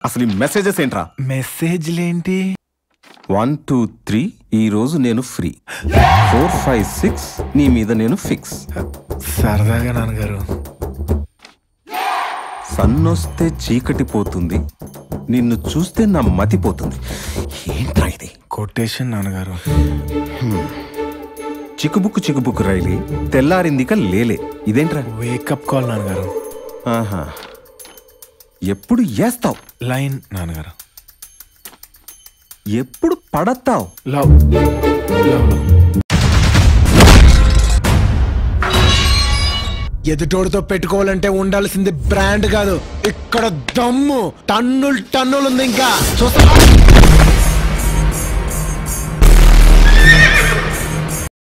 అసలు ఈ మెసేజెస్ ఏంట్రా మెసేజ్లేంటి వన్ టూ త్రీ ఈ రోజు నేను ఫ్రీ ఫోర్ ఫైవ్ సిక్స్ నీ మీద నేను ఫిక్స్ సరదాగా నాన్నగారు సన్నొస్తే చీకటి పోతుంది నిన్ను చూస్తే నా మతి పోతుంది ఏంట్రా ఇది కొటేషన్ నాన్నగారు చిక్కుబుక్కు చిక్కుబుక్కు రైలి తెల్లారిందిక లేలే ఇదేంట్రా వేకప్ కాల్ నాన్నగారు ఆహా ఎప్పుడు ఏస్తావు లైన్ నాన్నగారు ఎప్పుడు పడతావు లవ్ లవ్ లవ్ ఎదుటోడితో పెట్టుకోవాలంటే ఉండాల్సింది బ్రాండ్ కాదు ఇక్కడ దమ్ము టన్నులు టన్నులు ఉంది ఇంకా చూస్తా